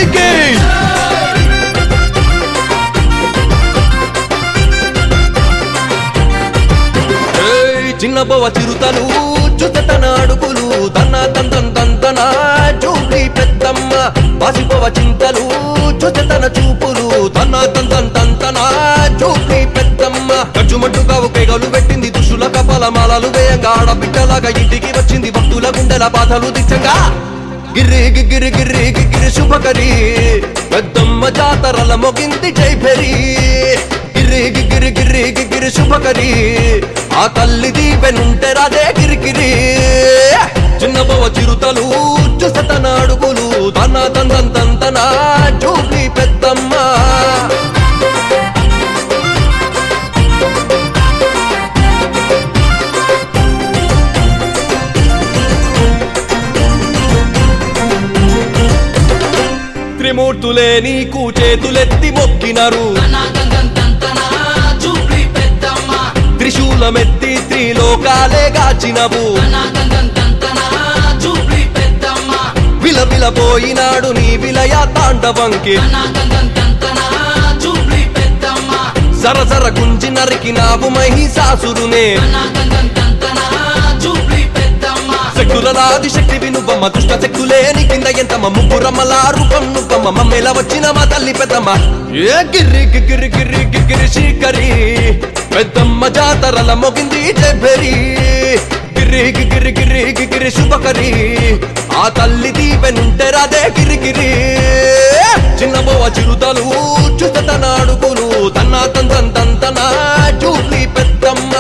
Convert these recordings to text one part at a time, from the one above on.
తల్లికి ఏయ్, చిన్న బొవ చిరుతలు చుతతన అడుగులు తన తంతం తంతన చూపి పెద్దమ్మ బాసిపోవ చింతలు చుతతన చూపులు తన తంతం తంతన చూపి పెద్దమ్మ ఖర్చుమట్టుగా కేగలు పెట్టింది దుష్టుల కపాల మాలలు వేయంగా ఆడబిడ్డలాగా ఇంటికి వచ్చింది భక్తుల గుండెల బాధలు దిచ్చంగా గిర్రి గిర్రి గిర్రి గిర్రి శుభకరి పెద్దమ్మ జాతరల మొగింది జై ఫెరీ గిర్రి గిర్రి గిర్రి గిర్రి శుభకరి ఆ తల్లి దీపెనుంటే రాదే గిరిగిరి చిన్న బవ చిరుతలు చుసతన అడుగులు తన తందం తంతన చూపి పెద్దమ్మ త్రిమూర్తులే నీకు చేతులెత్తి మొక్కినరు త్రిశూలమెత్తి త్రిలోకాలే గాచినవు విలవిలపోయినాడు నీ విలయ తాండవంకి సరసర గుంజి నరికినావు మహిషాసురునే శక్తులలాది శక్తి వినుబమ్మ దుష్ట శక్తులేని కింద ఎంతమ్మ ముగ్గురమ్మల రూపం నువ్వమ్మ మమ్మేల వచ్చిన మా తల్లి పెద్దమ్మ ఏ గిర్రి గిర్రి గిర్రి గిర్రి శ్రీకరి పెద్దమ్మ జాతరల మొగింది జెబ్బెరి గిర్రి గిర్రి గిర్రి గిర్రి శుభకరి ఆ తల్లి దీపెనుంటే రాదే గిరిగిరి చిన్న బోవ చిరుతలు చుతతన అడుగులు తన్న తంతం తంతన చూపి పెద్దమ్మ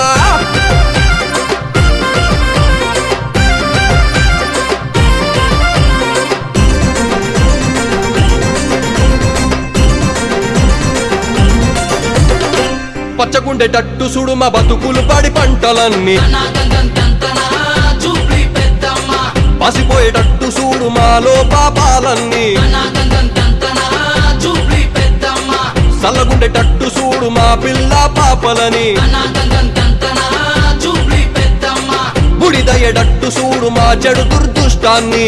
పచ్చగుండేటట్టు సుడు మా బతుకులు పడి పంటలన్నీ పసిపోయేటట్టు చూడు మాలో పాపాలన్నీ చల్లగుండేటట్టు చూడు మా పిల్ల పాపలని బుడిదయ్యేటట్టు చూడు మా చెడు దుర్దుష్టాన్ని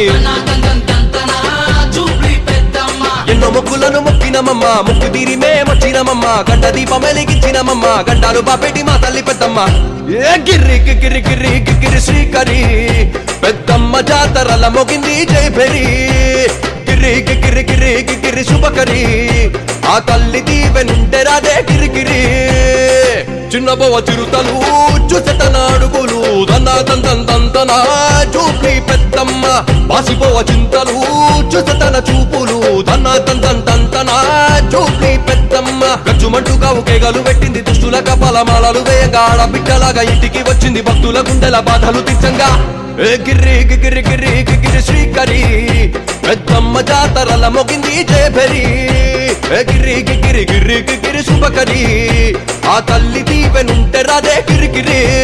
ఎన్నో మొక్కులను మొక్కినమమ్మ ముక్కు తీరి మేమొచ్చినమమ్మ గంట దీపం వెలిగించినమమ్మ గంటాలు బాపెట్టి మా తల్లి పెద్దమ్మ ఏ గిర్రి గిర్రి గిర్రి గిర్రి శ్రీకరి పెద్దమ్మ జాతరల మొగింది జై ఫెరి గిర్రి గిర్రి గిర్రి గిర్రి శుభకరి ఆ తల్లి దీవెనుంటే రాదే గిరిగిరి చిన్న బొవ చిరుతలు చుసెతన అడుగులు దంద దందం దందన చూపి పెద్దమ్మ బాసిపోవ చింతలు చుసెతన చూపులు దన్న దందం దందన చూపి పెద్దమ్మ గచ్చుమంటుగా కేగలు పెట్టింది దుష్టుల కపాల మాలలు వేయంగా ఆడబిడ్డలాగా ఇంటికి వచ్చింది భక్తుల గుండెల బాధలు తీర్చంగా ఏ గిర్రి గిర్రి గిర్రి గిర్రి శ్రీకరి పెద్దమ్మ జాతరల మొగింది జయభరి ఏ గిర్రి గిర్రి గిర్రి గిర్రి శుభకరి ఆ తల్లి దీవెనుంటే రాదే గిరిగిరి